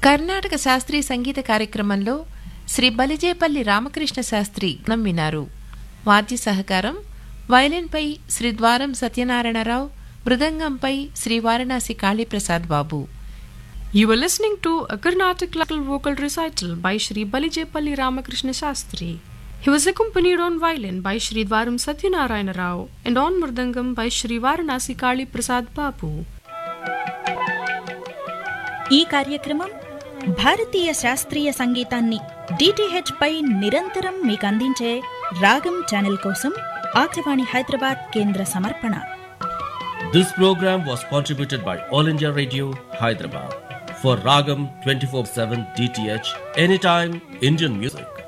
కర్ణాటక శాస్త్రీయ సంగీత కార్యక్రమంలో శ్రీ బలిజేపల్లి రామకృష్ణ శాస్త్రి నం వినారు వాద్య సహకారం వయలిన్పై శ్రీ ద్వారం సత్యనారాయణరావు మృదంగంపై శ్రీ వారణాసి కాళీప్రసాద్ బాబు You were listening to a Carnatic classical vocal recital by Sri Balijepalli Ramakrishna Shastri. He was accompanied on violin by Sri Dwaram Satyanarayana Rao and on mridangam by Sri Varanasi Kali Prasad Babu. ఈ కార్యక్రమం భారతీయ శాస్త్రీయ సంగీతాన్ని DTH పై నిరంతరం మీకు అందించే రాగం channel కోసం ఆకాశవాణి హైదరాబాద్ కేంద్ర సమర్పణ This program was contributed by All India Radio, Hyderabad. For Ragam 24 7 DTH, anytime Indian music.